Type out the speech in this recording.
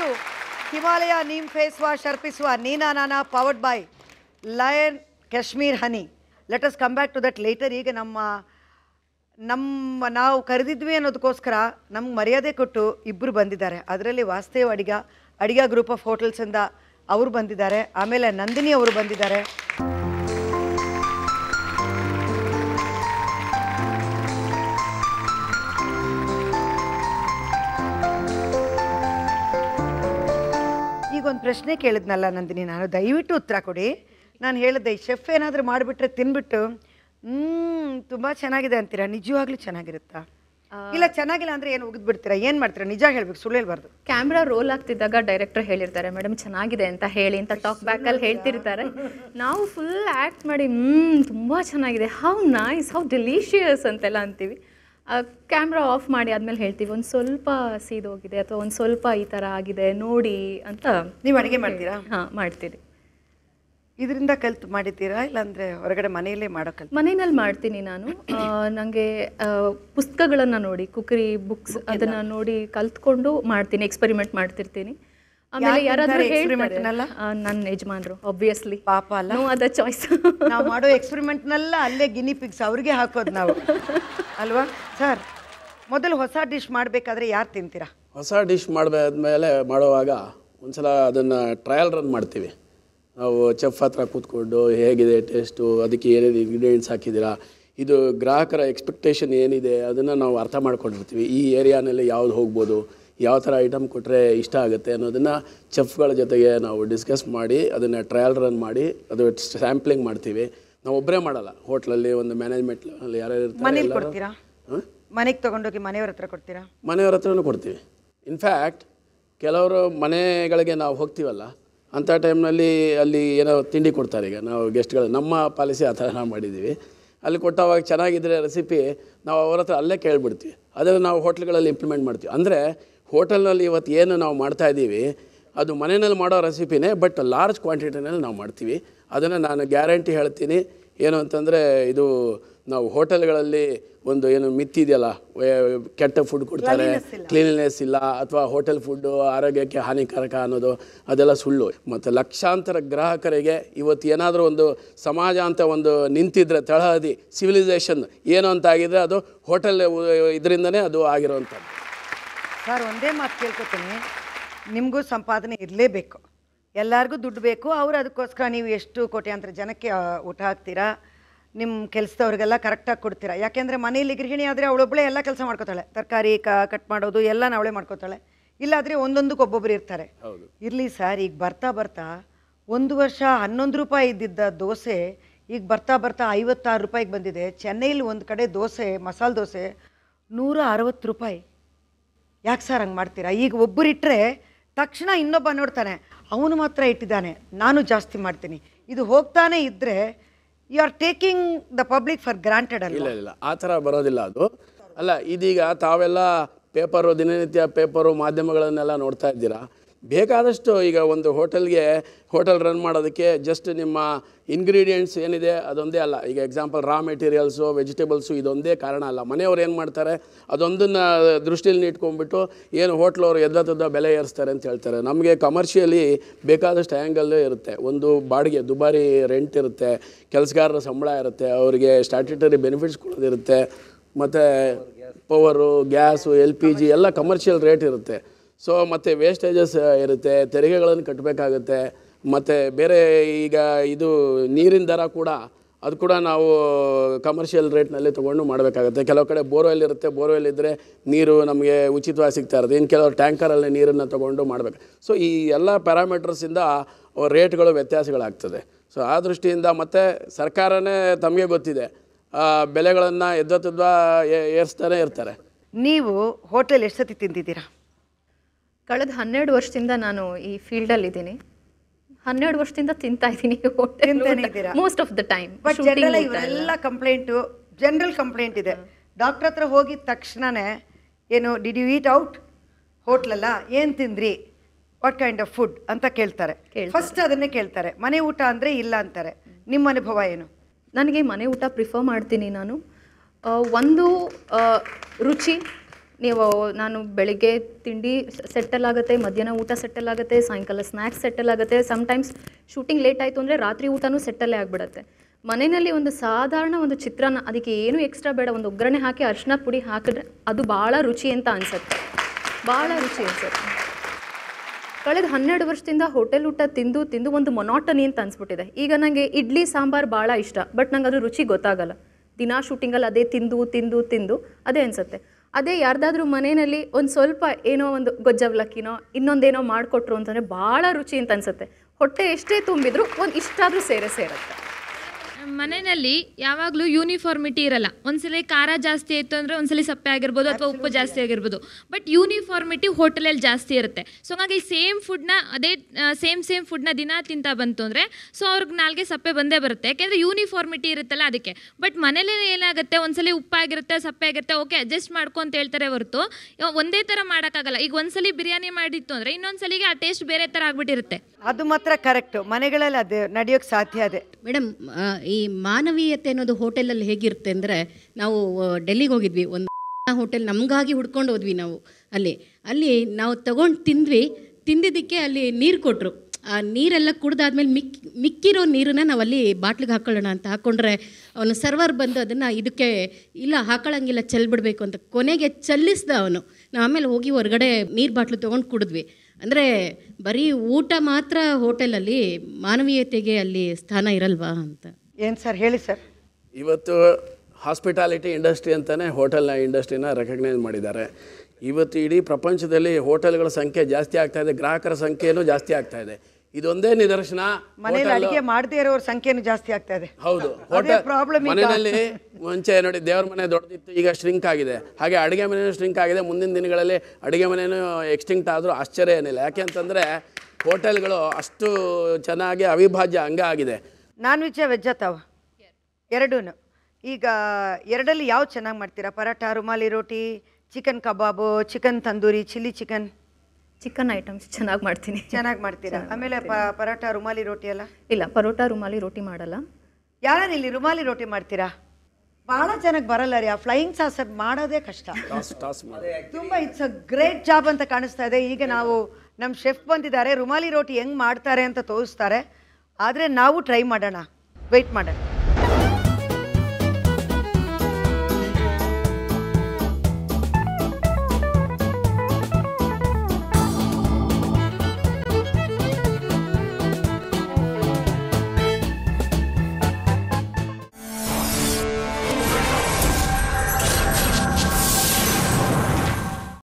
Himalaya neem face wash ಅರ್ಪಿಸುವ ನೀನಾ ನಾನಾ powered by lion Kashmir honey let us come back to that later ಈಗ ನಮ್ಮ ನಮ್ಮ ನಾವು ಕರೆದಿದ್ವಿ ಅನ್ನೋದಕ್ಕೋಸ್ಕರ ನಮ್ಗೆ ಮರ್ಯಾದೆ ಕೊಟ್ಟು ಇಬ್ಬರು ಬಂದಿದ್ದಾರೆ ಅದರಲ್ಲಿ ವಾಸ್ತೇವ್ ಅಡಿಗ ಅಡಿಗ ಗ್ರೂಪ್ ಆಫ್ ಹೋಟೆಲ್ಸಿಂದ ಅವರು ಬಂದಿದ್ದಾರೆ ಆಮೇಲೆ ನಂದಿನಿ ಅವರು ಬಂದಿದ್ದಾರೆ ಈಗ ಒಂದು ಪ್ರಶ್ನೆ ಕೇಳಿದ್ನಲ್ಲ ನಂದಿನಿ ನಾನು ದಯವಿಟ್ಟು ಉತ್ತರ ಕೊಡಿ ನಾನು ಹೇಳಿದ್ದೆ ಈ ಶೆಫ್ ಏನಾದರೂ ಮಾಡಿಬಿಟ್ರೆ ತಿನ್ಬಿಟ್ಟು ಹ್ಮ್ ತುಂಬಾ ಚೆನ್ನಾಗಿದೆ ಅಂತೀರಾ ನಿಜವಾಗ್ಲೂ ಚೆನ್ನಾಗಿರುತ್ತಾ ಇಲ್ಲ ಚೆನ್ನಾಗಿಲ್ಲ ಅಂದ್ರೆ ಏನು ಉಗಿದ್ ಬಿಡ್ತೀರಾ ಏನ್ ಮಾಡ್ತೀರಾ ನಿಜ ಹೇಳ್ಬೇಕು ಸುಳ್ಳು ಹೇಳ್ಬಾರ್ದು ಕ್ಯಾಮ್ರಾ ರೋಲ್ ಆಗ್ತಿದ್ದಾಗ ಡೈರೆಕ್ಟರ್ ಹೇಳಿರ್ತಾರೆ ಮೇಡಮ್ ಚೆನ್ನಾಗಿದೆ ಅಂತ ಹೇಳಿ ಅಂತ ಟಾಕ್ ಬ್ಯಾಕಲ್ಲಿ ಹೇಳ್ತಿರ್ತಾರೆ ನಾವು ಫುಲ್ ಆ್ಯಕ್ಟ್ ಮಾಡಿ ಹ್ಮ್ ತುಂಬ ಚೆನ್ನಾಗಿದೆ ಹೌ ನೈಸ್ ಹೌ ಡೆಲಿಷಿಯಸ್ ಅಂತೆಲ್ಲ ಅಂತೀವಿ ಕ್ಯಾಮ್ರಾ ಆಫ್ ಮಾಡಿ ಆದ್ಮೇಲೆ ಹೇಳ್ತೀವಿ ಒಂದು ಸ್ವಲ್ಪ ಸೀದೋಗಿದೆ ಅಥವಾ ಒಂದು ಸ್ವಲ್ಪ ಈ ಥರ ಆಗಿದೆ ನೋಡಿ ಅಂತ ನೀವು ಅಡಿಗೆ ಮಾಡ್ತೀರಾ ಹಾಂ ಮಾಡ್ತೀರಿ ಇದರಿಂದ ಕಲ್ತು ಮಾಡಿದ್ದೀರಾ ಇಲ್ಲಾಂದ್ರೆ ಹೊರಗಡೆ ಮನೆಯಲ್ಲೇ ಮಾಡೋ ಕಲ್ತು ಮನೆಯಲ್ಲಿ ಮಾಡ್ತೀನಿ ನಾನು ನನಗೆ ಪುಸ್ತಕಗಳನ್ನು ನೋಡಿ ಕುಕರಿ ಬುಕ್ಸ್ ಅದನ್ನ ನೋಡಿ ಕಲ್ತ್ಕೊಂಡು ಮಾಡ್ತೀನಿ ಎಕ್ಸ್ಪೆರಿಮೆಂಟ್ ಮಾಡ್ತಿರ್ತೀನಿ ಆಮೇಲೆ ಯಾರ್ ಯಾರಾದರೂ ತಿಂತಾರೆ ಹೇಳ್ತಾರೆ experiment-ನೆಲ್ಲ? ನನ್ನ ಯಜಮಾನ್ರು ಆಬ್ವಿಯಸ್ಲಿ ಪಾಪ ಅಲ್ಲ ನೋ ಅದರ್ ಚಾಯ್ಸ್ ನಾವು ಮಾಡೋ ಎಕ್ಸ್ಪೆರಿಮೆಂಟ್ನೆಲ್ಲ ಅಲ್ಲೇ ಗಿನಿ ಪಿಕ್ಸ್ ಅವ್ರಿಗೆ ಹಾಕೋದು ನಾವು ಅಲ್ವಾ ಸರ್ ಮೊದಲು ಹೊಸ ಡಿಶ್ ಮಾಡಬೇಕಾದ್ರೆ ಯಾರು ತಿಂತೀರಾ ಹೊಸ ಡಿಶ್ ಮಾಡಬೇದ್ಮೇಲೆ ಮಾಡುವಾಗ ಒಂದ್ಸಲ ಅದನ್ನು ಟ್ರಯಲ್ ರನ್ ಮಾಡ್ತೀವಿ ನಾವು ಚೆಫ್ ಹತ್ರ ಕೂತ್ಕೊಂಡು ಹೇಗಿದೆ ಟೇಸ್ಟು ಅದಕ್ಕೆ ಏನೇನು ಇಂಗ್ರೀಡಿಯೆಂಟ್ಸ್ ಹಾಕಿದ್ದೀರಾ ಇದು ಗ್ರಾಹಕರ ಎಕ್ಸ್ಪೆಕ್ಟೇಷನ್ ಏನಿದೆ ಅದನ್ನು ನಾವು ಅರ್ಥ ಮಾಡ್ಕೊಂಡಿರ್ತೀವಿ ಈ ಏರಿಯಾನಲ್ಲಿ ಯಾವ್ದು ಹೋಗ್ಬೋದು ಯಾವ ಥರ ಐಟಮ್ ಕೊಟ್ಟರೆ ಇಷ್ಟ ಆಗುತ್ತೆ ಅನ್ನೋದನ್ನು ಚೆಫ್ಗಳ ಜೊತೆಗೆ ನಾವು ಡಿಸ್ಕಸ್ ಮಾಡಿ ಅದನ್ನು ಟ್ರಯಲ್ ರನ್ ಮಾಡಿ ಅದು ಸ್ಯಾಂಪ್ಲಿಂಗ್ ಮಾಡ್ತೀವಿ ನಾವು ಒಬ್ಬರೇ ಮಾಡಲ್ಲ ಹೋಟ್ಲಲ್ಲಿ ಒಂದು ಮ್ಯಾನೇಜ್ಮೆಂಟ್ ಯಾರ್ಯಾರು ಇರ್ತಾರೆ ಮನೇಲಿ ಎಲ್ಲರೂ- ಕೊಡ್ತೀರಾ ಹಾಂ ಮನೆಗೆ ತಗೊಂಡೋಗಿ ಮನೆಯವ್ರ ಹತ್ರ ಕೊಡ್ತೀರಾ ಮನೆಯವ್ರ ಹತ್ರನೂ ಕೊಡ್ತೀವಿ ಇನ್ಫ್ಯಾಕ್ಟ್ ಕೆಲವರು ಮನೆಗಳಿಗೆ ನಾವು ಹೋಗ್ತೀವಲ್ಲ ಅಂಥ ಟೈಮ್ನಲ್ಲಿ ಅಲ್ಲಿ ಏನೋ ತಿಂಡಿ ಕೊಡ್ತಾರೆ ಈಗ ನಾವು ಗೆಸ್ಟ್ಗಳು ನಮ್ಮ ಪಾಲಿಸಿ ಆ ಥರ ನಾವು ಮಾಡಿದ್ದೀವಿ ಅಲ್ಲಿ ಕೊಟ್ಟವಾಗ ಚೆನ್ನಾಗಿದ್ದರೆ ರೆಸಿಪಿ ನಾವು ಅವ್ರ ಹತ್ರ ಅಲ್ಲೇ ಕೇಳಿಬಿಡ್ತೀವಿ ಅದನ್ನು ನಾವು ಹೋಟ್ಲ್ಗಳಲ್ಲಿ ಇಂಪ್ಲಿಮೆಂಟ್ ಮಾಡ್ತೀವಿ ಅಂದರೆ ಹೋಟೆಲ್ನಲ್ಲಿ ಇವತ್ತು ಏನು ನಾವು ಮಾಡ್ತಾ ಇದ್ದೀವಿ ಅದು ಮನೆಯಲ್ಲಿ ಮಾಡೋ ರೆಸಿಪಿನೇ ಬಟ್ ಲಾರ್ಜ್ ಕ್ವಾಂಟಿಟಿನಲ್ಲಿ ನಾವು ಮಾಡ್ತೀವಿ ಅದನ್ನು ನಾನು ಗ್ಯಾರಂಟಿ ಹೇಳ್ತೀನಿ ಏನು ಅಂತಂದರೆ ಇದು ನಾವು ಹೋಟೆಲ್ಗಳಲ್ಲಿ ಒಂದು ಏನು ಮಿತ್ತಿದೆಯಲ್ಲ ವೇ- ಕೆಟ್ಟ ಫುಡ್ ಕೊಡ್ತಾರೆ ಕ್ಲೀನ್ನೆಸ್ ಇಲ್ಲ ಅಥವಾ ಹೋಟೆಲ್ ಫುಡ್ಡು ಆರೋಗ್ಯಕ್ಕೆ ಹಾನಿಕಾರಕ ಅನ್ನೋದು ಅದೆಲ್ಲ ಸುಳ್ಳು ಮತ್ತು ಲಕ್ಷಾಂತರ ಗ್ರಾಹಕರಿಗೆ ಇವತ್ತು ಏನಾದರೂ ಒಂದು ಸಮಾಜ ಅಂತ ಒಂದು ನಿಂತಿದ್ರೆ ತಳಹದಿ ಸಿವಿಲೈಸೇಷನ್ ಏನು ಅಂತ ಆಗಿದ್ರೆ ಅದು ಹೋಟೆಲ್ ಇದರಿಂದನೇ ಅದು ಆಗಿರೋವಂಥದ್ದು ಸರ್ ಒಂದೇ ಮಾತು ಕೇಳ್ಕೊತೀನಿ ನಿಮಗೂ ಸಂಪಾದನೆ ಇರಲೇಬೇಕು ಎಲ್ಲರಿಗೂ ದುಡ್ಡು ಬೇಕು ಅವ್ರು ಅದಕ್ಕೋಸ್ಕರ ನೀವು ಎಷ್ಟು ಕೋಟ್ಯಾಂತರ ಜನಕ್ಕೆ ಆ, ಊಟ ಹಾಕ್ತೀರಾ ನಿಮ್ಮ ಕೆಲಸದವ್ರಿಗೆಲ್ಲ ಕರೆಕ್ಟಾಗಿ ಕೊಡ್ತೀರಾ ಯಾಕೆಂದರೆ ಮನೇಲಿ ಗೃಹಿಣಿ ಆದರೆ ಅವಳೊಬ್ಬಳೇ ಎಲ್ಲ ಕೆಲಸ ಮಾಡ್ಕೋತಾಳೆ ತರಕಾರಿ ಕ ಕಟ್ ಮಾಡೋದು ಎಲ್ಲ ಅವಳೇ ಮಾಡ್ಕೋತಾಳೆ ಇಲ್ಲಾದರೆ ಒಂದೊಂದಕ್ಕೆ ಒಬ್ಬೊಬ್ರು ಇರ್ತಾರೆ ಇರಲಿ ಸರ್ ಈಗ ಬರ್ತಾ ಬರ್ತಾ ಒಂದು ವರ್ಷ ಹನ್ನೊಂದು ರೂಪಾಯಿ ಇದ್ದಿದ್ದ ದೋಸೆ ಈಗ ಬರ್ತಾ ಬರ್ತಾ ಐವತ್ತಾರು ರೂಪಾಯಿಗೆ ಬಂದಿದೆ ಚೆನ್ನೈಲಿ ಒಂದು ಕಡೆ ದೋಸೆ ಮಸಾಲೆ ದೋಸೆ ನೂರ ಅರವತ್ತು ರೂಪಾಯಿ ಯಾಕೆ ಸರ್ ಹಂಗೆ ಮಾಡ್ತೀರಾ ಈಗ ಒಬ್ಬರು ಇಟ್ಟರೆ ತಕ್ಷಣ ಇನ್ನೊಬ್ಬ ನೋಡ್ತಾನೆ ಅವನು ಮಾತ್ರ ಇಟ್ಟಿದ್ದಾನೆ ನಾನು ಜಾಸ್ತಿ ಮಾಡ್ತೀನಿ ಇದು ಹೋಗ್ತಾನೆ ಇದ್ದರೆ you are taking the public for granted ಅಲ್ಲ ಇಲ್ಲ ಇಲ್ಲ ಆ ಥರ ಬರೋದಿಲ್ಲ ಅದು ಅಲ್ಲ ಇದೀಗ ತಾವೆಲ್ಲ ಪೇಪರು ದಿನನಿತ್ಯ ಪೇಪರು ಮಾಧ್ಯಮಗಳನ್ನೆಲ್ಲ ನೋಡ್ತಾ ಇದ್ದೀರಾ ಬೇಕಾದಷ್ಟು ಈಗ ಒಂದು ಹೋಟೆಲ್ಗೆ ಹೋಟೆಲ್ ರನ್ ಮಾಡೋದಕ್ಕೆ ಜಸ್ಟ್ ನಿಮ್ಮ ಇಂಗ್ರೀಡಿಯೆಂಟ್ಸ್ ಏನಿದೆ ಅದೊಂದೇ ಅಲ್ಲ ಈಗ ಎಕ್ಸಾಂಪಲ್ ರಾ ಮೆಟೀರಿಯಲ್ಸು ವೆಜಿಟೇಬಲ್ಸು ಇದೊಂದೇ ಕಾರಣ ಅಲ್ಲ ಮನೆಯವ್ರು ಏನು ಮಾಡ್ತಾರೆ ಅದೊಂದನ್ನು ದೃಷ್ಟಿಯಲ್ಲಿ ಇಟ್ಕೊಂಡ್ಬಿಟ್ಟು ಏನು ಹೋಟ್ಲವ್ರು ಎದ್ದದ ಬೆಲೆ ಏರಿಸ್ತಾರೆ ಅಂತ ಹೇಳ್ತಾರೆ ನಮಗೆ ಕಮರ್ಷಿಯಲಿ ಬೇಕಾದಷ್ಟು ಆ್ಯಂಗಲ್ ಇರುತ್ತೆ ಒಂದು ಬಾಡಿಗೆ ದುಬಾರಿ ರೆಂಟ್ ಇರುತ್ತೆ ಕೆಲಸಗಾರರ ಸಂಬಳ ಇರುತ್ತೆ ಅವರಿಗೆ ಸ್ಟ್ಯಾಟ್ಯುಟರಿ ಬೆನಿಫಿಟ್ಸ್ ಕೊಡೋದಿರುತ್ತೆ ಮತ್ತು power gas L P G ಎಲ್ಲ ಕಮರ್ಷಿಯಲ್ ರೇಟ್ ಇರುತ್ತೆ ಸೊ ಮತ್ತು ವೇಸ್ಟೇಜಸ್ ಇರುತ್ತೆ ತೆರಿಗೆಗಳನ್ನು ಕಟ್ಟಬೇಕಾಗುತ್ತೆ ಮತ್ತು ಬೇರೆ ಈಗ ಇದು ನೀರಿನ ದರ ಕೂಡ ಅದು ಕೂಡ ನಾವು ಕಮರ್ಷಿಯಲ್ ರೇಟ್ನಲ್ಲಿ ತೊಗೊಂಡು ಮಾಡಬೇಕಾಗುತ್ತೆ ಕೆಲವು ಕಡೆ ಬೋರ್ವೆಲ್ ಇರುತ್ತೆ ಬೋರ್ವೆಲ್ ಇದ್ದರೆ ನೀರು ನಮಗೆ ಉಚಿತವಾಗಿ ಸಿಗ್ತಾ ಇರುತ್ತೆ ಇನ್ನು ಕೆಲವರು ಟ್ಯಾಂಕರಲ್ಲಿ ನೀರನ್ನು ತೊಗೊಂಡು ಮಾಡಬೇಕು ಸೊ ಈ ಎಲ್ಲ ಪ್ಯಾರಾಮೀಟರ್ಸಿಂದ ರೇಟ್ಗಳು ವ್ಯತ್ಯಾಸಗಳಾಗ್ತದೆ ಸೊ ಆ ದೃಷ್ಟಿಯಿಂದ ಮತ್ತು ಸರ್ಕಾರನೇ ತಮಗೆ ಗೊತ್ತಿದೆ ಆ, ಬೆಲೆಗಳನ್ನು ಎದ್ದೊತ್ತದ್ವ ಏರಿಸ್ತಾನೆ ಇರ್ತಾರೆ ನೀವು ಹೋಟೆಲ್ ಎಷ್ಟು ಸತಿ ತಿಂದಿದ್ದೀರಾ ಕಳೆದ ಹನ್ನೆರಡು ವರ್ಷದಿಂದ ನಾನು ಈ ಫೀಲ್ಡಲ್ಲಿ ಇದ್ದೀನಿ ಹನ್ನೆರಡು ವರ್ಷದಿಂದ ತಿಂತಾ ಇದ್ದೀನಿ ತಿಂತಾನೆ ಇದ್ದೀರಾ? Most of the time but general ಇವರೆಲ್ಲ ಕಂಪ್ಲೇಂಟು ಜನರಲ್ ಕಂಪ್ಲೇಂಟ್ ಇದೆ ಡಾಕ್ಟ್ರ್ ಹತ್ರ ಹೋಗಿದ ತಕ್ಷಣನೇ ಏನು ಡಿಡ್ ಯು ಈಟ್ ಔಟ್ ಹೋಟ್ಲಲ್ಲ ಏನು ತಿಂದ್ರಿ ವಾಟ್ ಕೈಂಡ್ ಆಫ್ ಫುಡ್ ಅಂತ ಕೇಳ್ತಾರೆ ಫಸ್ಟ್ ಅದನ್ನೇ ಕೇಳ್ತಾರೆ ಮನೆ ಊಟ ಅಂದರೆ ಇಲ್ಲ ಅಂತಾರೆ ನಿಮ್ಮ ಅನುಭವ ಏನು ನನಗೆ ಮನೆ ಊಟ ಪ್ರಿಫರ್ ಮಾಡ್ತೀನಿ ನಾನು ಆ, ಒಂದು ಆ, ರುಚಿ ನೀವು ನಾನು ಬೆಳಿಗ್ಗೆ ತಿಂಡಿ ಸೆಟ್ಟಲ್ ಆಗುತ್ತೆ ಮಧ್ಯಾಹ್ನ ಊಟ ಸೆಟ್ಟಲ್ ಆಗುತ್ತೆ ಸಾಯಂಕಾಲ ಸ್ನ್ಯಾಕ್ಸ್ ಸೆಟ್ಟಲ್ ಆಗುತ್ತೆ ಸಮ್ಟೈಮ್ಸ್ ಶೂಟಿಂಗ್ ಲೇಟ್ ಆಯಿತು ಅಂದರೆ ರಾತ್ರಿ ಊಟನೂ ಸೆಟ್ಟಲ್ಲೇ ಆಗಿಬಿಡುತ್ತೆ ಮನೆಯಲ್ಲಿ ಒಂದು ಸಾಧಾರಣ ಒಂದು ಚಿತ್ರಾನ್ನ ಅದಕ್ಕೆ ಏನು ಎಕ್ಸ್ಟ್ರಾ ಬೇಡ ಒಂದು ಒಗ್ಗರಣೆ ಹಾಕಿ ಅರಿಶಿನ ಪುಡಿ ಹಾಕಿದ್ರೆ ಅದು ಭಾಳ ರುಚಿ ಅಂತ ಅನಿಸುತ್ತೆ ಭಾಳ ರುಚಿ ಅನಿಸುತ್ತೆ ಕಳೆದ ಹನ್ನೆರಡು ವರ್ಷದಿಂದ ಹೋಟೆಲ್ ಊಟ ತಿಂದು ತಿಂದು ಒಂದು ಮೊನಾಟನಿ ಅಂತ ಅನ್ಸ್ಬಿಟ್ಟಿದೆ ಈಗ ನನಗೆ ಇಡ್ಲಿ ಸಾಂಬಾರು ಭಾಳ ಇಷ್ಟ ಬಟ್ ನಂಗೆ ಅದ್ರ ರುಚಿ ಗೊತ್ತಾಗಲ್ಲ ದಿನಾ ಶೂಟಿಂಗಲ್ಲಿ ಅದೇ ತಿಂದು ತಿಂದು ತಿಂದು ಅದೇ ಅನಿಸುತ್ತೆ ಅದೇ ಯಾರ್ದಾದ್ರೂ ಮನೆಯಲ್ಲಿ ಒಂದು ಸ್ವಲ್ಪ ಏನೋ ಒಂದು ಗೊಜ್ಜವ್ಲಕ್ಕಿನೋ ಇನ್ನೊಂದೇನೋ ಮಾಡಿಕೊಟ್ರು ಅಂತಂದರೆ ಭಾಳ ರುಚಿ ಅಂತ ಅನಿಸುತ್ತೆ ಹೊಟ್ಟೆ ಎಷ್ಟೇ ತುಂಬಿದ್ರು ಒಂದು ಇಷ್ಟಾದರೂ ಸೇರೇ ಸೇರುತ್ತೆ ಮನೆಯಲ್ಲಿ ಯಾವಾಗಲೂ ಯೂನಿಫಾರ್ಮಿಟಿ ಇರಲ್ಲ ಒಂದ್ಸಲಿ ಖಾರ ಜಾಸ್ತಿ ಆಯಿತು ಅಂದರೆ ಒಂದ್ಸಲಿ ಸಪ್ಪೆ ಆಗಿರ್ಬೋದು ಅಥವಾ ಉಪ್ಪು ಜಾಸ್ತಿ ಆಗಿರ್ಬೋದು ಬಟ್ ಯೂನಿಫಾರ್ಮಿಟಿ ಹೋಟೆಲಲ್ಲಿ ಜಾಸ್ತಿ ಇರುತ್ತೆ ಸೊ ಹಾಗಾಗಿ ಸೇಮ್ ಫುಡ್ನ ಅದೇ ಸೇಮ್ ಸೇಮ್ ಫುಡ್ನ ದಿನ ತಿಂತಾ ಬಂತು ಅಂದರೆ ಸೊ ಅವ್ರಿಗೆ ನಾಲ್ಗೆ ಸಪ್ಪೆ ಬಂದೇ ಬರುತ್ತೆ ಯಾಕೆಂದರೆ ಯೂನಿಫಾರ್ಮಿಟಿ ಇರುತ್ತಲ್ಲ ಅದಕ್ಕೆ ಬಟ್ ಮನೇಲಿ ಏನಾಗುತ್ತೆ ಒಂದ್ಸಲಿ ಉಪ್ಪಾಗಿರುತ್ತೆ ಸಪ್ಪೆ ಆಗಿರುತ್ತೆ ಓಕೆ ಅಡ್ಜಸ್ಟ್ ಮಾಡ್ಕೊ ಅಂತ ಹೇಳ್ತಾರೆ ಹೊರತು ಇವಾಗ ಒಂದೇ ಥರ ಮಾಡೋಕ್ಕಾಗಲ್ಲ ಈಗ ಒಂದ್ಸಲಿ ಬಿರಿಯಾನಿ ಮಾಡಿತ್ತು ಅಂದರೆ ಇನ್ನೊಂದ್ಸಲಿಗೆ ಆ ಟೇಸ್ಟ್ ಬೇರೆ ಥರ ಆಗ್ಬಿಟ್ಟಿರುತ್ತೆ ಅದು ಮಾತ್ರ ಕರೆಕ್ಟು ಮನೆಗಳಲ್ಲಿ ಅದು ನಡೆಯೋಕ್ಕೆ ಸಾಧ್ಯ ಅದೇ ಮೇಡಮ್ ಆ, ಈ ಮಾನವೀಯತೆ ಅನ್ನೋದು ಹೋಟೆಲಲ್ಲಿ ಹೇಗಿರುತ್ತೆ ಅಂದರೆ ನಾವು ಡೆಲ್ಲಿಗೆ ಹೋಗಿದ್ವಿ ಒಂದು ಹೋಟೆಲ್ ನಮಗಾಗಿ ಹುಡ್ಕೊಂಡು ಹೋದ್ವಿ ನಾವು ಅಲ್ಲಿ ಅಲ್ಲಿ ನಾವು ತಗೊಂಡು ತಿಂದ್ವಿ ತಿಂದಿದ್ದಕ್ಕೆ ಅಲ್ಲಿ ನೀರು ಕೊಟ್ಟರು ಆ ನೀರೆಲ್ಲ ಕುಡ್ದಾದ್ಮೇಲೆ ಮಿಕ್ ಮಿಕ್ಕಿರೋ ನೀರನ್ನ ನಾವು ಅಲ್ಲಿ ಬಾಟ್ಲಿಗೆ ಹಾಕೊಳ್ಳೋಣ ಅಂತ ಹಾಕ್ಕೊಂಡ್ರೆ ಅವನು ಸರ್ವರ್ ಬಂದು ಅದನ್ನು ಇದಕ್ಕೆ ಇಲ್ಲ ಹಾಕೊಳ್ಳಂಗಿಲ್ಲ ಚೆಲ್ಬಿಡ್ಬೇಕು ಅಂತ ಕೊನೆಗೆ ಚೆಲ್ಲಿಸ್ದ ಅವನು ನಾವು ಆಮೇಲೆ ಹೋಗಿ ಹೊರಗಡೆ ನೀರು ಬಾಟ್ಲು ತೊಗೊಂಡು ಕುಡಿದ್ವಿ ಅಂದರೆ ಬರೀ ಊಟ ಮಾತ್ರ ಹೋಟೆಲಲ್ಲಿ ಮಾನವೀಯತೆಗೆ ಅಲ್ಲಿ ಸ್ಥಾನ ಇರಲ್ವಾ ಅಂತ ಏನು ಸರ್ ಹೇಳಿ ಸರ್ ಇವತ್ತು ಹಾಸ್ಪಿಟಾಲಿಟಿ ಇಂಡಸ್ಟ್ರಿ ಅಂತಲೇ ಹೋಟೆಲ್ನ ಇಂಡಸ್ಟ್ರಿನ ರೆಕಗ್ನೈಸ್ ಮಾಡಿದ್ದಾರೆ ಇವತ್ತು ಇಡೀ ಪ್ರಪಂಚದಲ್ಲಿ ಹೋಟೆಲ್ಗಳ ಸಂಖ್ಯೆ ಜಾಸ್ತಿ ಆಗ್ತಾ ಇದೆ ಗ್ರಾಹಕರ ಸಂಖ್ಯೆನೂ ಜಾಸ್ತಿ ಆಗ್ತಾ ಇದೆ ಇದೊಂದೇ ನಿದರ್ಶನ ಮನೇಲಿ hotel- ಅಡಿಗೆ ಮಾಡದೇ ಇರೋರ ಸಂಖ್ಯೆನೂ ಜಾಸ್ತಿ ಆಗ್ತಾ ಇದೆ ಹೌದು ಅದೇ ಹೋಟೆಲ್ ಪ್ರಾಬ್ಲಮ್ ಈಗ ಮನೆಯಲ್ಲಿ ಮುಂಚೆ ನೋಡಿ ದೇವ್ರ ಮನೆ ದೊಡ್ಡದಿತ್ತು ಈಗ ಶ್ರಿಂಕ್ ಆಗಿದೆ ಹಾಗೆ ಅಡುಗೆ ಮನೆಯೂ ಶ್ರಿಂಕ್ ಆಗಿದೆ ಮುಂದಿನ ದಿನಗಳಲ್ಲಿ ಅಡುಗೆ ಮನೆಯೂ ಎಕ್ಸ್ಟಿಂಕ್ಟ್ ಆದರೂ ಆಶ್ಚರ್ಯ ಏನಿಲ್ಲ ಯಾಕೆ ಅಂತಂದರೆ ಹೋಟೆಲ್ಗಳು ಅಷ್ಟು ಚೆನ್ನಾಗಿ ಅವಿಭಾಜ್ಯ ಅಂಗ ಆಗಿದೆ ನಾನ್ ವೆಜ್ಜಾ ವೆಜ್ಜಾ ತಾವ ಎರಡೂ ಈಗ ಎರಡಲ್ಲಿ ಯಾವ್ದು ಚೆನ್ನಾಗಿ ಮಾಡ್ತೀರಾ paratha rumali roti chicken kebab chicken tandoori chilli chicken chicken items ಚೆನ್ನಾಗಿ ಮಾಡ್ತೀನಿ ಚೆನ್ನಾಗಿ ಮಾಡ್ತೀರಾ ಆಮೇಲೆ ಪ- ಪರಾಠ ರುಮಾಲಿ ರೋಟಿ ಎಲ್ಲ ಇಲ್ಲ ಪರೋಟ ರುಮಾಲಿ ರೋಟಿ ಮಾಡಲ್ಲ ಯಾರು ಇಲ್ಲಿ ರುಮಾಲಿ ರೋಟಿ ಮಾಡ್ತೀರಾ ಬಹಳ ಚೆನ್ನಾಗಿ ಬರಲ್ಲ ರೀ ಆ ಫ್ಲೈಯಿಂಗ್ ಸಾಸರ್ ಮಾಡೋದೇ ಕಷ್ಟ ಟಾಸ್ ಟಾಸ್ ಮಾಡಿ ತುಂಬ ಇಟ್ಸ್ ಅ ಗ್ರೇಟ್ ಜಾಬ್ ಅಂತ ಕಾಣಿಸ್ತಾ ಇದೆ ಈಗ ನಾವು ನಮ್ಮ ಶೆಫ್ ಬಂದಿದ್ದಾರೆ ರುಮಾಲಿ ರೋಟಿ ಹೆಂಗ್ ಮಾಡ್ತಾರೆ ಅಂತ ತೋರಿಸ್ತಾರೆ ಆದರೆ ನಾವು ಟ್ರೈ ಮಾಡೋಣ ವೆಯ್ಟ್ ಮಾಡೋಣ